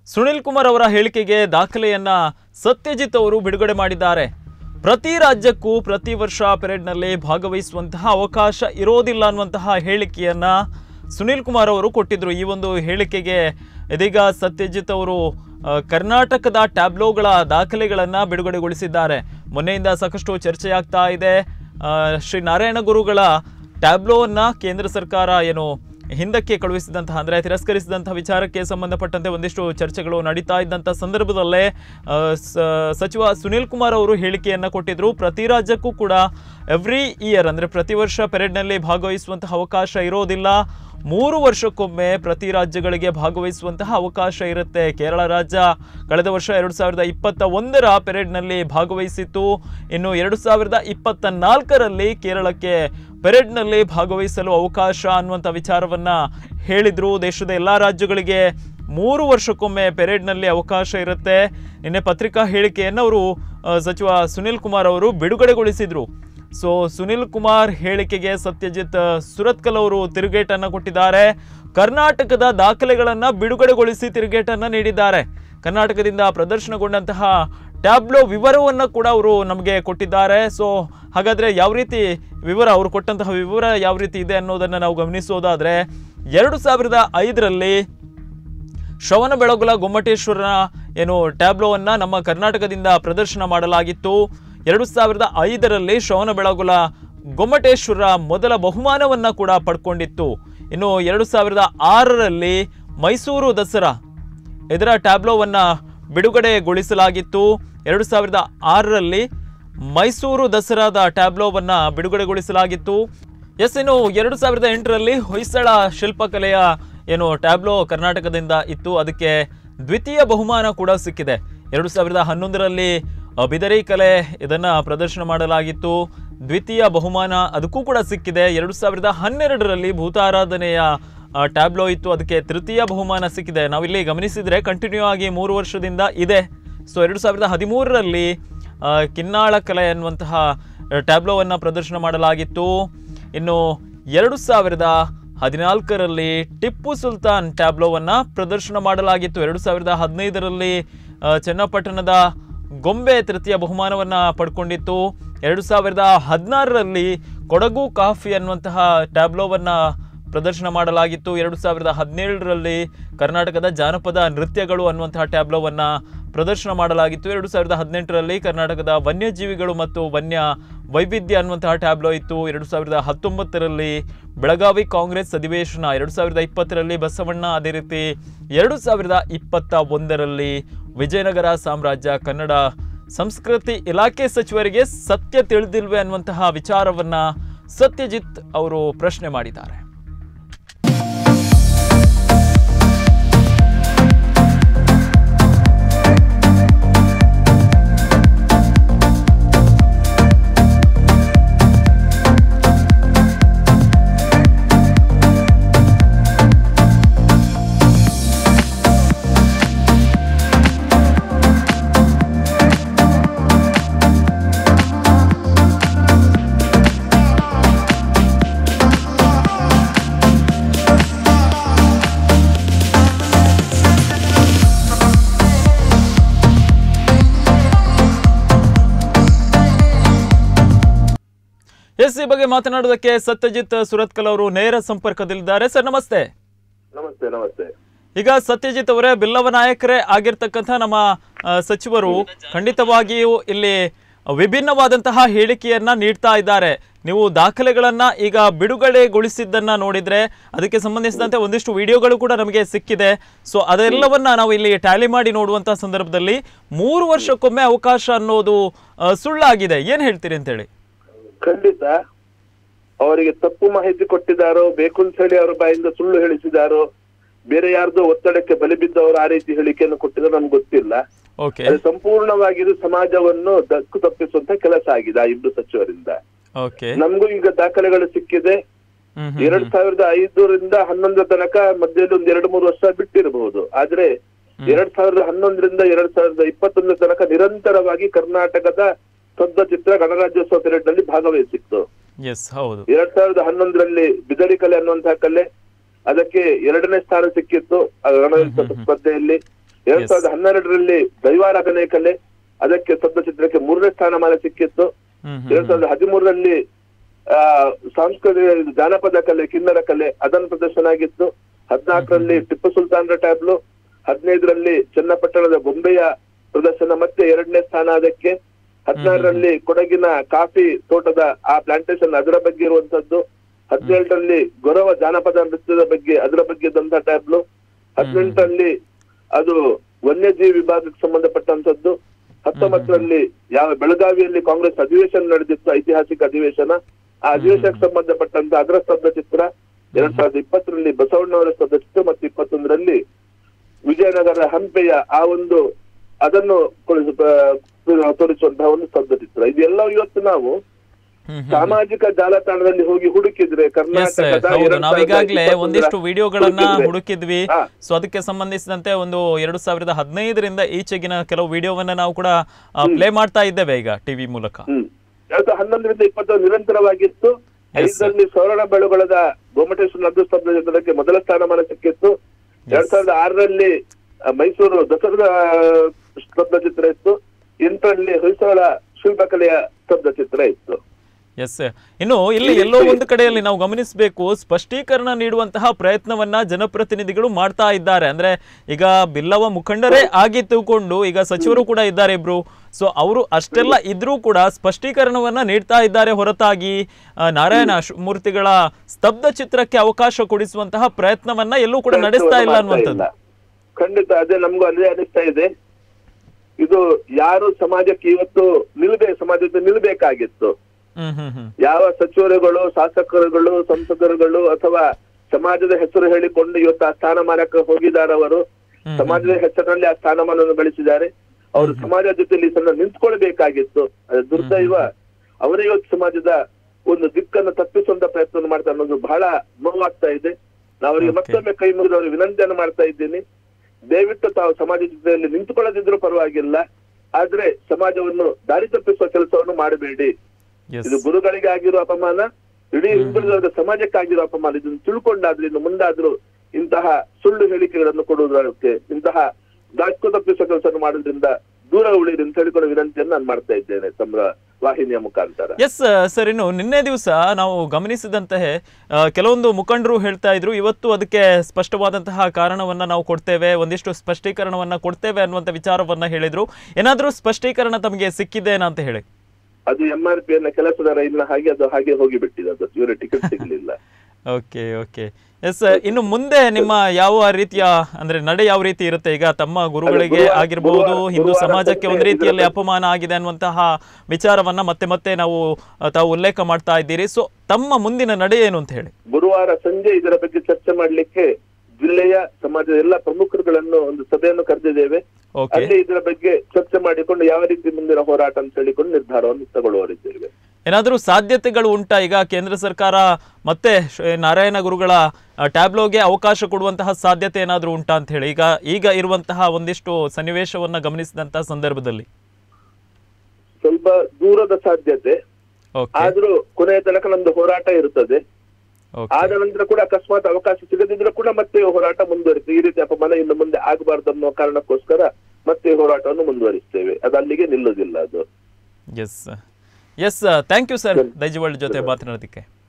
ಸುನಿಲ್ ಕುಮಾರ್ ಅವರ ಹೇಳಿಕೆಗೆ ದಾಖಲೆಯನ್ನ ಸತ್ಯಜಿತ್ ಅವರು ಬಿಡುಗಡೆ ಮಾಡಿದ್ದಾರೆ ಪ್ರತಿ ರಾಜ್ಯಕ್ಕೂ ಪ್ರತಿ ವರ್ಷ ಪೆರೇಡ್ನಲ್ಲಿ ಭಾಗವಹಿಸುವಂತಹ ಅವಕಾಶ ಇರೋದಿಲ್ಲ ಅನ್ನುವಂತಹ ಹೇಳಿಕೆಯನ್ನ ಸುನಿಲ್ ಕುಮಾರ್ ಅವರು ಕೊಟ್ಟಿದ್ರು ಈ ಒಂದು ಹೇಳಿಕೆಗೆ ಇದೀಗ ಸತ್ಯಜಿತ್ ಅವರು ಆ, ಕರ್ನಾಟಕದ ಟ್ಯಾಬ್ಲೋಗಳ ದಾಖಲೆಗಳನ್ನ ಬಿಡುಗಡೆಗೊಳಿಸಿದ್ದಾರೆ ಮೊನ್ನೆಯಿಂದ ಸಾಕಷ್ಟು ಚರ್ಚೆಯಾಗ್ತಾ ಇದೆ ಆ, ಶ್ರೀ ನಾರಾಯಣ ಗುರುಗಳ ಟ್ಯಾಬ್ಲೋವನ್ನ ಕೇಂದ್ರ ಸರ್ಕಾರ ಏನು ಹಿಂದಕ್ಕೆ ಕಳುಹಿಸಿದಂತಹ ಅಂದರೆ ತಿರಸ್ಕರಿಸಿದಂತಹ ವಿಚಾರಕ್ಕೆ ಸಂಬಂಧಪಟ್ಟಂತೆ ಒಂದಿಷ್ಟು ಚರ್ಚೆಗಳು ನಡೀತಾ ಇದ್ದಂಥ ಸಂದರ್ಭದಲ್ಲೇ ಆ, ಸ- ಸಚಿವ ಸುನಿಲ್ ಕುಮಾರ್ ಅವರು ಹೇಳಿಕೆಯನ್ನು ಕೊಟ್ಟಿದ್ರು ಪ್ರತಿ ರಾಜ್ಯಕ್ಕೂ ಕೂಡ ಎವ್ರಿ ಇಯರ್ ಅಂದರೆ ಪ್ರತಿ ವರ್ಷ ಪೆರೇಡ್ನಲ್ಲಿ ಭಾಗವಹಿಸುವಂತಹ ಅವಕಾಶ ಇರೋದಿಲ್ಲ ಮೂರು ವರ್ಷಕ್ಕೊಮ್ಮೆ ಪ್ರತಿ ರಾಜ್ಯಗಳಿಗೆ ಭಾಗವಹಿಸುವಂತಹ ಅವಕಾಶ ಇರುತ್ತೆ ಕೇರಳ ರಾಜ್ಯ ಕಳೆದ ವರ್ಷ ಎರಡು ಸಾವಿರದ ಇಪ್ಪತ್ತ ಒಂದರ ಪೆರೇಡ್ನಲ್ಲಿ ಭಾಗವಹಿಸಿತ್ತು ಇನ್ನು ಎರಡು ಸಾವಿರದ ಇಪ್ಪತ್ತ ನಾಲ್ಕರಲ್ಲಿ ಕೇರಳಕ್ಕೆ ಪೆರೇಡ್ನಲ್ಲಿ ಭಾಗವಹಿಸಲು ಅವಕಾಶ ಅನ್ನುವಂಥ ವಿಚಾರವನ್ನ ಹೇಳಿದ್ರು ದೇಶದ ಎಲ್ಲ ರಾಜ್ಯಗಳಿಗೆ ಮೂರು ವರ್ಷಕ್ಕೊಮ್ಮೆ ಪೆರೇಡ್ನಲ್ಲಿ ಅವಕಾಶ ಇರುತ್ತೆ ನಿನ್ನೆ ಪತ್ರಿಕಾ ಹೇಳಿಕೆಯನ್ನು ಅವರು ಆ, ಸಚಿವ ಸುನಿಲ್ ಕುಮಾರ್ ಅವರು ಬಿಡುಗಡೆಗೊಳಿಸಿದ್ರು ಸೊ ಸುನಿಲ್ ಕುಮಾರ್ ಹೇಳಿಕೆಗೆ ಸತ್ಯಜಿತ್ ಸುರತ್ಕಲ್ ಅವರು ತಿರುಗೇಟನ್ನು ಕೊಟ್ಟಿದ್ದಾರೆ ಕರ್ನಾಟಕದ ದಾಖಲೆಗಳನ್ನು ಬಿಡುಗಡೆಗೊಳಿಸಿ ತಿರುಗೇಟನ್ನು ನೀಡಿದ್ದಾರೆ ಕರ್ನಾಟಕದಿಂದ ಪ್ರದರ್ಶನಗೊಂಡಂತಹ ಟ್ಯಾಬ್ಲೋ ವಿವರವನ್ನು ಕೂಡ ಅವರು ನಮಗೆ ಕೊಟ್ಟಿದ್ದಾರೆ ಸೊ ಹಾಗಾದರೆ ಯಾವ ರೀತಿ ವಿವರ ಅವರು ಕೊಟ್ಟಂತಹ ವಿವರ ಯಾವ ರೀತಿ ಇದೆ ಅನ್ನೋದನ್ನು ನಾವು ಗಮನಿಸೋದಾದರೆ ಎರಡು ಸಾವಿರದ ಐದರಲ್ಲಿ ಶ್ರವಣ ಬೆಳಗುಲ ಗೊಮ್ಮಟೇಶ್ವರನ ಏನು ಟ್ಯಾಬ್ಲೋವನ್ನು ನಮ್ಮ ಕರ್ನಾಟಕದಿಂದ ಪ್ರದರ್ಶನ ಮಾಡಲಾಗಿತ್ತು ಎರಡು ಸಾವಿರದ ಐದರಲ್ಲಿ ಶ್ರವಣ ಬೆಳಗುಲ ಗೊಮ್ಮಟೇಶ್ವರ ಮೊದಲ ಬಹುಮಾನವನ್ನ ಕೂಡ ಪಡ್ಕೊಂಡಿತ್ತು ಇನ್ನು ಎರಡು ಸಾವಿರದ ಆರರಲ್ಲಿ ಮೈಸೂರು ದಸರಾ ಇದರ ಟ್ಯಾಬ್ಲೋವನ್ನ ಬಿಡುಗಡೆಗೊಳಿಸಲಾಗಿತ್ತು ಎರಡು ಸಾವಿರದ ಆರರಲ್ಲಿ ಮೈಸೂರು ದಸರಾದ ಟ್ಯಾಬ್ಲೋವನ್ನ ಬಿಡುಗಡೆಗೊಳಿಸಲಾಗಿತ್ತು ಎಸ್ ಇನ್ನು ಎರಡು ಸಾವಿರದ ಎಂಟರಲ್ಲಿ ಹೊಯ್ಸಳ ಶಿಲ್ಪಕಲೆಯ ಏನು ಟ್ಯಾಬ್ಲೋ ಕರ್ನಾಟಕದಿಂದ ಇತ್ತು ಅದಕ್ಕೆ ದ್ವಿತೀಯ ಬಹುಮಾನ ಕೂಡ ಸಿಕ್ಕಿದೆ ಎರಡು ಸಾವಿರದ ಹನ್ನೊಂದರಲ್ಲಿ ಅ, ಬಿದರಿ ಕಲೆ ಇದನ್ನ ಪ್ರದರ್ಶನ ಮಾಡಲಾಗಿತ್ತು ದ್ವಿತೀಯ ಬಹುಮಾನ ಅದಕ್ಕೂ ಕೂಡ ಸಿಕ್ಕಿದೆ ಎರಡು ಸಾವಿರದ ಹನ್ನೆರಡರಲ್ಲಿ ಭೂತಾರಾಧನೆಯ ಆ, ಟ್ಯಾಬ್ಲೋ ಇತ್ತು ಅದಕ್ಕೆ ತೃತೀಯ ಬಹುಮಾನ ಸಿಕ್ಕಿದೆ ನಾವಿಲ್ಲಿ ಗಮನಿಸಿದ್ರೆ ಕಂಟಿನ್ಯೂ ಆಗಿ ಮೂರು ವರ್ಷದಿಂದ ಇದೆ ಸೊ ಎರಡು ಸಾವಿರದ ಹದಿಮೂರರಲ್ಲಿ ಆ, ಕಿನ್ನಾಳ ಕಲೆ ಅನ್ನುವಂತಹ ಟ್ಯಾಬ್ಲೋವನ್ನು ಪ್ರದರ್ಶನ ಮಾಡಲಾಗಿತ್ತು ಇನ್ನು ಎರಡು ಸಾವಿರದ ಹದಿನಾಲ್ಕರಲ್ಲಿ ಟಿಪ್ಪು ಸುಲ್ತಾನ್ ಟ್ಯಾಬ್ಲೋವನ್ನು ಪ್ರದರ್ಶನ ಮಾಡಲಾಗಿತ್ತು ಎರಡು ಸಾವಿರದ ಹದಿನೈದರಲ್ಲಿ ಆ, ಚನ್ನಪಟ್ಟಣದ ಗೊಂಬೆ ತೃತೀಯ ಬಹುಮಾನವನ್ನು ಪಡ್ಕೊಂಡಿತ್ತು ಎರಡು ಸಾವಿರದ ಹದಿನಾರರಲ್ಲಿ ಕೊಡಗು ಕಾಫಿ ಅನ್ನುವಂತಹ ಟ್ಯಾಬ್ಲೋವನ್ನು ಪ್ರದರ್ಶನ ಮಾಡಲಾಗಿತ್ತು ಎರಡು ಸಾವಿರದ ಹದಿನೇಳರಲ್ಲಿ ಕರ್ನಾಟಕದ ಜಾನಪದ ನೃತ್ಯಗಳು ಅನ್ನುವಂತಹ ಟ್ಯಾಬ್ಲೋವನ್ನು ಪ್ರದರ್ಶನ ಮಾಡಲಾಗಿತ್ತು ಎರಡು ಸಾವಿರದ ಹದಿನೆಂಟರಲ್ಲಿ ಕರ್ನಾಟಕದ ವನ್ಯಜೀವಿಗಳು ಮತ್ತು ವನ್ಯ ವೈವಿಧ್ಯ ಅನ್ನುವಂತಹ ಟ್ಯಾಬ್ಲೋ ಇತ್ತು ಎರಡು ಸಾವಿರದ ಹತ್ತೊಂಬತ್ತರಲ್ಲಿ ಬೆಳಗಾವಿ ಕಾಂಗ್ರೆಸ್ ಅಧಿವೇಶನ ಎರಡು ಸಾವಿರದ ಇಪ್ಪತ್ತರಲ್ಲಿ ಬಸವಣ್ಣ ಅದೇ ರೀತಿ ಎರಡು ಸಾವಿರದ ಇಪ್ಪತ್ತ ಒಂದರಲ್ಲಿ ವಿಜಯನಗರ ಸಾಮ್ರಾಜ್ಯ ಕನ್ನಡ ಸಂಸ್ಕೃತಿ ಇಲಾಖೆ ಸಚಿವರಿಗೆ ಸತ್ಯ ತಿಳಿದಿಲ್ವೇ ಅನ್ನುವಂತಹ ವಿಚಾರವನ್ನ ಸತ್ಯಜಿತ್ ಅವರು ಪ್ರಶ್ನೆ ಮಾಡಿದ್ದಾರೆ ಎಸ್ ಈ ಬಗ್ಗೆ ಮಾತನಾಡೋದಕ್ಕೆ ಸತ್ಯಜಿತ್ ಸುರತ್ಕಲ್ ಅವರು ನೇರ ಸಂಪರ್ಕದಲ್ಲಿದ್ದಾರೆ ಸರ್ ನಮಸ್ತೆ ನಮಸ್ತೆ ನಮಸ್ತೆ ಈಗ ಸತ್ಯಜಿತ್ ಅವರೇ ಬಿಲ್ಲವ ನಾಯಕರೇ ಆಗಿರ್ತಕ್ಕಂಥ ನಮ್ಮ ಆ, ಸಚಿವರು ಖಂಡಿತವಾಗಿಯೂ ಇಲ್ಲಿ ವಿಭಿನ್ನವಾದಂತಹ ಹೇಳಿಕೆಯನ್ನ ನೀಡ್ತಾ ಇದ್ದಾರೆ ನೀವು ದಾಖಲೆಗಳನ್ನ ಈಗ ಬಿಡುಗಡೆಗೊಳಿಸಿದ್ದನ್ನ ನೋಡಿದ್ರೆ ಅದಕ್ಕೆ ಸಂಬಂಧಿಸಿದಂತೆ ಒಂದಿಷ್ಟು ವಿಡಿಯೋಗಳು ಕೂಡ ನಮಗೆ ಸಿಕ್ಕಿದೆ ಸೊ ಅದೆಲ್ಲವನ್ನ ನಾವು ಇಲ್ಲಿ ಟ್ಯಾಲಿ ಮಾಡಿ ನೋಡುವಂತಹ ಸಂದರ್ಭದಲ್ಲಿ ಮೂರು ವರ್ಷಕ್ಕೊಮ್ಮೆ ಅವಕಾಶ ಅನ್ನೋದು ಆ, ಸುಳ್ಳಾಗಿದೆ ಏನ್ ಹೇಳ್ತೀರಿ ಅಂತೇಳಿ ಖಂಡಿತ ಅವರಿಗೆ ತಪ್ಪು ಮಾಹಿತಿ ಕೊಟ್ಟಿದ್ದಾರೋ ಬೇಕು ಅಂತ ಹೇಳಿ ಅವರ ಬಾಯಿಂದ ಸುಳ್ಳು ಹೇಳಿಸಿದಾರೋ ಬೇರೆ ಯಾರ್ದೋ ಒತ್ತಡಕ್ಕೆ ಬಲಿ ಬಿದ್ದವರು ಆ ರೀತಿ ಹೇಳಿಕೆಯನ್ನು ಕೊಟ್ಟಿದ್ರೆ ನಮ್ಗೆ ಗೊತ್ತಿಲ್ಲ ಓಕೆ ಅದು ಸಂಪೂರ್ಣವಾಗಿ ಇದು ಸಮಾಜವನ್ನು ದಕ್ಕು ತಪ್ಪಿಸುವಂತ ಕೆಲಸ ಆಗಿದೆ ಆ ಇಬ್ರು ಸಚಿವರಿಂದ ಓಕೆ ನಮಗೂ ಈಗ ದಾಖಲೆಗಳು ಸಿಕ್ಕಿದೆ ಹ್ಮ್ ಎರಡ್ ಸಾವಿರದ ಐದರಿಂದ ಹನ್ನೊಂದರ ತನಕ ಮಧ್ಯದಲ್ಲಿ ಒಂದ್ ಎರಡು ಮೂರು ವರ್ಷ ಬಿಟ್ಟಿರಬಹುದು ಆದ್ರೆ ಎರಡ್ ಸಾವಿರದ ಹನ್ನೊಂದರಿಂದ ಎರಡ್ ಸಾವಿರದ ಇಪ್ಪತ್ತೊಂದರ ತನಕ ನಿರಂತರವಾಗಿ ಕರ್ನಾಟಕದ ಸದ್ದ ಚಿತ್ರ ಗಣರಾಜ್ಯೋತ್ಸವ ಪೀರಿಯಡ್ ನಲ್ಲಿ ಭಾಗವಹಿಸಿತ್ತು ಎಸ್ ಹೌದು ಎರಡ್ ಸಾವಿರದ ಹನ್ನೊಂದರಲ್ಲಿ ಬಿದರಿ ಕಲೆ ಅನ್ನುವಂತಹ ಕಲೆ ಅದಕ್ಕೆ ಎರಡನೇ ಸ್ಥಾನ ಸಿಕ್ಕಿತ್ತು ಆ ಗಣರಾಜ್ಯೋತ್ಸವ ಸ್ಪರ್ಧೆಯಲ್ಲಿ ಎರಡ್ Yes. ಸಾವಿರದ ಹನ್ನೆರಡರಲ್ಲಿ ದೈವಾರಾಧನೆ ಕಲೆ ಅದಕ್ಕೆ ಸ್ತಬ್ಧ ಚಿತ್ರಕ್ಕೆ ಮೂರನೇ ಸ್ಥಾನಮಾನ ಸಿಕ್ಕಿತ್ತು ಹ್ಮ್ ಹ್ಮ್ ಎರಡ್ ಸಾವಿರದ ಹದಿಮೂರರಲ್ಲಿ ಆ ಸಾಂಸ್ಕೃತಿಕ ಜಾನಪದ ಕಲೆ ಕಿನ್ನರ ಕಲೆ ಅದನ್ನ ಪ್ರದರ್ಶನ ಆಗಿತ್ತು ಹದಿನಾಲ್ಕರಲ್ಲಿ ಟಿಪ್ಪು ಸುಲ್ತಾನ್ರ ಟ್ಯಾಬ್ಲು ಹದಿನೈದರಲ್ಲಿ ಚನ್ನಪಟ್ಟಣದ ಬೊಂಬೆಯ ಪ್ರದರ್ಶನ ಮತ್ತೆ ಎರಡನೇ ಸ್ಥಾನ ಅದಕ್ಕೆ ಹದಿನಾರರಲ್ಲಿ ಕೊಡಗಿನ ಕಾಫಿ ತೋಟದ ಆ ಪ್ಲಾಂಟೇಶನ್ ಅದರ ಬಗ್ಗೆ ಇರುವಂತದ್ದು ಹದಿನೇಳರಲ್ಲಿ ಗೊರವ ಜಾನಪದ ನೃತ್ಯದ ಬಗ್ಗೆ ಅದರ ಬಗ್ಗೆ ಇದ್ದಂತ ಟ್ಯಾಬ್ಲು ಹದಿನೆಂಟರಲ್ಲಿ ಅದು ವನ್ಯಜೀವಿ ವಿಭಾಗಕ್ಕೆ ಸಂಬಂಧಪಟ್ಟಂತದ್ದು ಹತ್ತೊಂಬತ್ತರಲ್ಲಿ ಯಾವ ಬೆಳಗಾವಿಯಲ್ಲಿ ಕಾಂಗ್ರೆಸ್ ಅಧಿವೇಶನ ನಡೆದಿತ್ತು ಐತಿಹಾಸಿಕ ಅಧಿವೇಶನ ಆ ಅಧಿವೇಶನಕ್ಕೆ ಸಂಬಂಧಪಟ್ಟಂತ ಅದರ ಸ್ತಬ್ಧ ಚಿತ್ರ ಎರಡ್ ಸಾವಿರದ ಇಪ್ಪತ್ತರಲ್ಲಿ ಬಸವಣ್ಣವರ ಸ್ತಬ್ಧ ಚಿತ್ರ ಮತ್ತು ಇಪ್ಪತ್ತೊಂದರಲ್ಲಿ ವಿಜಯನಗರ ಹಂಪೆಯ ಆ ಒಂದು ಅದನ್ನು ಕೊಡಿಸ- ಆ, ತೋರಿಸುವಂತಹ ಒಂದು ಸ್ತಬ್ಧ ಚಿತ್ರ ಇದೆಲ್ಲ ಇವತ್ತು ನಾವು ಹ್ಮ್ ಹ್ಮ್ ಸಾಮಾಜಿಕ ಜಾಲತಾಣದಲ್ಲಿ ಹೋಗಿ ಹುಡುಕಿದ್ರೆ ಎಸ್ ಕರ್ನಾಟಕದ ಹೌದು ಎರಡ್ ನಾವೀಗಾಗ್ಲೇ ಸಾವಿರದ ಒಂದಿಷ್ಟು ಇಪ್ಪತ್ತೊಂದರ ವಿಡಿಯೋಗಳನ್ನ ಹುಡುಕಿದ್ರೆ- ಹುಡುಕಿದ್ವಿ ಹಾ. ಸೊ ಅದಕ್ಕೆ ಸಂಬಂಧಿಸಿದಂತೆ ಒಂದು ಎರಡು ಸಾವಿರದ ಹದಿನೈದರಿಂದ ಈಚೆಗಿನ ಕೆಲವು ವಿಡಿಯೋವನ್ನ ನಾವು ಕೂಡ ಪ್ಲೇ ಮಾಡ್ತಾ ಇದ್ದೇವೆ ಈಗ ಟಿವಿ ಮೂಲಕ ಹ್ಮ್ ಎರಡ್ ಸಾವಿರದ ಹನ್ನೊಂದರಿಂದ ಇಪ್ಪತ್ತು ನಿರಂತರವಾಗಿತ್ತು Yes, sir. ಐದರಲ್ಲಿ ಸ್ವರ್ಣ ಬೆಳಗೊಳದ ಗೋಮಟೇಶ್ವರ ನದ್ದು ಸ್ತಬ್ಧ ಚಿತ್ರಕ್ಕೆ ಮೊದಲ ಸ್ಥಾನಮಾನ ಸಿಕ್ಕಿತ್ತು ಎರಡ್ ಸಾವಿರದ ಆರರಲ್ಲಿ ಆ, ಮೈಸೂರು ದಸರಾ ಸ್ತಬ್ಧ ಚಿತ್ರ ಇತ್ತು ಎಂಟರಲ್ಲಿ ಹೊಯ್ಸಳ ಶಿಲ್ಪಕಲೆಯ ಸ್ತಬ್ಧ ಚಿತ್ರ ಇತ್ತು ಎಸ್ ಇನ್ನು ಇಲ್ಲಿ ಎಲ್ಲೋ ಒಂದು ಕಡೆಯಲ್ಲಿ ನಾವು ಗಮನಿಸಬೇಕು ಸ್ಪಷ್ಟೀಕರಣ ನೀಡುವಂತಹ ಪ್ರಯತ್ನವನ್ನ ಜನಪ್ರತಿನಿಧಿಗಳು ಮಾಡ್ತಾ ಇದ್ದಾರೆ ಅಂದ್ರೆ ಈಗ ಬಿಲ್ಲವ ಮುಖಂಡರೇ ಆಗಿ ತಿಳ್ಕೊಂಡು ಈಗ ಸಚಿವರು ಕೂಡ ಇದ್ದಾರೆ ಇಬ್ರು ಸೊ ಅವರು ಅಷ್ಟೆಲ್ಲ ಇದ್ರೂ ಕೂಡ ಸ್ಪಷ್ಟೀಕರಣವನ್ನ ನೀಡ್ತಾ ಇದ್ದಾರೆ ಹೊರತಾಗಿ ಆ, ನಾರಾಯಣ ಶ್- ಮೂರ್ತಿಗಳ ಸ್ತಬ್ಧ ಚಿತ್ರಕ್ಕೆ ಅವಕಾಶ ಕೊಡಿಸುವಂತಹ ಪ್ರಯತ್ನವನ್ನ ಎಲ್ಲೂ ಕೂಡ ನಡೆಸ್ತಾ ಇಲ್ಲ ಮಾಡ್ತಾ ಅನ್ನುವಂಥದ್ದು ಇಲ್ಲ. ಖಂಡಿತ ಅದೇ ನಮ್ಗೂ ಅದೇ ಅನಿಸ್ತಾ ಇದೆ ಇದು ಯಾರು ಸಮಾಜಕ್ಕೆ ಇವತ್ತು ನಿಲ್ಬೇ ಸಮಾಜದ ನಿಲ್ಬೇಕಾಗಿತ್ತು ಹ್ಮ್ ಹ್ಮ್ ಹ್ಮ್ ಯಾವ ಸಚಿವರುಗಳು ಶಾಸಕರುಗಳು ಸಂಸದರುಗಳು ಅಥವಾ ಸಮಾಜದ ಹೆಸರು ಹೇಳಿಕೊಂಡು ಇವತ್ತು ಆ ಸ್ಥಾನಮಾನಕ್ಕೆ ಹೋಗಿದ್ದಾರೆ ಹ್ಮ್. ಸಮಾಜದ ಹೆಸರಿನಲ್ಲಿ ಆ ಸ್ಥಾನಮಾನವನ್ನು ಗಳಿಸಿದ್ದಾರೆ ಅವರು ಸಮಾಜ ಜೊತೆಲಿ ಸಣ್ಣ ನಿಂತ್ಕೊಳ್ಬೇಕಾಗಿತ್ತು ಅದು ದುರ್ದೈವ ಅವರೇ ಇವತ್ತು ಸಮಾಜದ ಒಂದು ದಿಕ್ಕನ್ನು ತಪ್ಪಿಸುವಂತ ಪ್ರಯತ್ನ ಮಾಡ್ತಾರೆ ಅನ್ನೋದು ಬಹಳ ನೋವಾಗ್ತಾ ಇದೆ ನಾವು ಅವರಿಗೆ Okay. ಮತ್ತೊಮ್ಮೆ ಕೈ ಮುಗಿದು ಅವರಿಗೆ ವಿನಂತಿಯನ್ನು ಮಾಡ್ತಾ ಇದ್ದೀನಿ ದಯವಿಟ್ಟು ತಾವು ಸಮಾಜ ಜೊತೆಯಲ್ಲಿ ನಿಂತುಕೊಳ್ಳದಿದ್ರೂ ಪರವಾಗಿಲ್ಲ ಆದ್ರೆ ಸಮಾಜವನ್ನು ದಾರಿ ತಪ್ಪಿಸುವ ಕೆಲಸವನ್ನು ಮಾಡಬೇಡಿ ಎಸ್ ಇದು ಗುರುಗಳಿಗೆ ಆಗಿರೋ ಅಪಮಾನ ಇಡೀ ಹಿಂದುಳಿದ ವರ್ಗ ಸಮಾಜಕ್ಕಾಗಿರೋ ಅಪಮಾನ ಇದನ್ನು ತಿಳ್ಕೊಂಡಾದ್ರೂ ಇನ್ನು ಮುಂದಾದ್ರೂ ಇಂತಹ ಸುಳ್ಳು ಹೇಳಿಕೆಗಳನ್ನು ಕೊಡುವುದಕ್ಕೆ ಇಂತಹ ದಾಟ್ಕೋ ತಪ್ಪಿಸುವ ಕೆಲಸವನ್ನು ಮಾಡೋದ್ರಿಂದ ದೂರ ಉಳಿರಿ ಅಂತ ಹೇಳಿಕೊಂಡು ವಿನಂತಿಯನ್ನು ನಾನು ಮಾಡ್ತಾ ಇದ್ದೇನೆ ತಮ್ಮ ವಾಹಿನಿಯ ಮುಖಾಂತರ ಎಸ್ ಸರ್ ಇನ್ನು ನಿನ್ನೆ ದಿವಸ ನಾವು ಗಮನಿಸಿದಂತೆ ಆ, ಕೆಲವೊಂದು ಮುಖಂಡರು ಹೇಳ್ತಾ ಇದ್ರು ಇವತ್ತು ಅದಕ್ಕೆ ಸ್ಪಷ್ಟವಾದಂತಹ ಕಾರಣವನ್ನ ನಾವು ಕೊಡ್ತೇವೆ ಒಂದಿಷ್ಟು ಸ್ಪಷ್ಟೀಕರಣವನ್ನ ಕೊಡ್ತೇವೆ ಅನ್ನುವಂಥ ವಿಚಾರವನ್ನ ಹೇಳಿದ್ರು ಏನಾದರೂ ಸ್ಪಷ್ಟೀಕರಣ ತಮಗೆ ಸಿಕ್ಕಿದ್ದೇನಾ ಅಂತ ಹೇಳಿ ಅದು ಎಂ ಆರ್ ಪಿ ನ ಕೆಲಸದ ರೈಲಿನ ಹಾಗೆ ಅದು ಹಾಗೆ ಹೋಗಿಬಿಟ್ಟಿದೆ ಅದು ಇವರ ಟಿಕೆಟ್ ಸಿಗ್ಲಿಲ್ಲ ಓಕೆ ಓಕೆ ಎಸ್ ಇನ್ನು ಮುಂದೆ ನಿಮ್ಮ ಯಾವ ರೀತಿಯ ಅಂದ್ರೆ ನಡೆ ಯಾವ ರೀತಿ ಇರುತ್ತೆ ಈಗ ತಮ್ಮ ಗುರುಗಳಿಗೆ ಗುರುವಾರ- ಆಗಿರ್ಬೋದು ಗುರುವಾರ- ಹಿಂದೂ ಗುರುವಾರ ಸಮಾಜಕ್ಕೆ ಒಂದು ಸಂಜೆ ರೀತಿಯಲ್ಲಿ ಇದರ- ಅಪಮಾನ ಆಗಿದೆ ಅನ್ನುವಂತಹ ವಿಚಾರವನ್ನ ಮತ್ತೆ ಮತ್ತೆ ನಾವು ಆ, ತಾವು ಉಲ್ಲೇಖ ಮಾಡ್ತಾ ಇದ್ದೀರಿ ಸೊ ತಮ್ಮ ಮುಂದಿನ ನಡೆ ಏನು ಅಂತ ಹೇಳಿ ಗುರುವಾರ ಸಂಜೆ ಇದರ ಬಗ್ಗೆ ಚರ್ಚೆ ಮಾಡ್ಲಿಕ್ಕೆ ಜಿಲ್ಲೆಯ ಸಮಾಜದ ಎಲ್ಲ ಪ್ರಮುಖರುಗಳನ್ನು ಒಂದು ಸಭೆಯನ್ನು ಕರೆದಿದ್ದೇವೆ ಓಕೆ ಅಲ್ಲಿ ಇದರ ಬಗ್ಗೆ ಚರ್ಚೆ ಮಾಡಿಕೊಂಡು ಯಾವ ರೀತಿ ಮುಂದಿನ ಹೋರಾಟ ಅಂತ ಹೇಳಿಕೊಂಡು ನಿರ್ಧಾರವನ್ನು ತಗೊಳ್ಳುವರಿದ್ದೇವೆ ಏನಾದರೂ ಸಾಧ್ಯತೆಗಳು ಉಂಟಾ ಈಗ ಕೇಂದ್ರ ಸರ್ಕಾರ ಮತ್ತೆ ಶ್ರೀ ನಾರಾಯಣ ಗುರುಗಳ ಆ, ಟ್ಯಾಬ್ಲೋಗೆ ಅವಕಾಶ ಕೊಡುವಂತಹ ಸಾಧ್ಯತೆ ಏನಾದರೂ ಉಂಟಾ ಅಂತ ಹೇಳಿ ಈಗ ಈಗ ಇರುವಂತಹ ಒಂದಿಷ್ಟು ಸನ್ನಿವೇಶವನ್ನ ಗಮನಿಸಿದಂತಹ ಸಂದರ್ಭದಲ್ಲಿ ಸ್ವಲ್ಪ ದೂರದ ಸಾಧ್ಯತೆ ಓಕೆ ಆದ್ರೂ ಕೊನೆಯ ತನಕ ನಮ್ದು ಹೋರಾಟ ಇರುತ್ತದೆ ಓಕೆ ಆದ ನಂತರ ಕೂಡ ಅಕಸ್ಮಾತ್ ಅವಕಾಶ ಸಿಗದಿದ್ರೆ ಕೂಡ ಮತ್ತೆ ಹೋರಾಟ ಮುಂದುವರಿಸ್ತೇವೆ ಈ ರೀತಿ ಅಪಮಾನ ಇನ್ನು ಮುಂದೆ ಆಗಬಾರ್ದು ಅನ್ನೋ ಕಾರಣಕ್ಕೋಸ್ಕರ ಮತ್ತೆ ಹೋರಾಟವನ್ನು ಮುಂದುವರಿಸ್ತೇವೆ ಅದು ಅಲ್ಲಿಗೆ ನಿಲ್ಲುವುದಿಲ್ಲ ಅದು yes yes thank you sir ದೈಜುವಳ್ ಜೊತೆ ಮಾತನಾಡೋದಕ್ಕೆ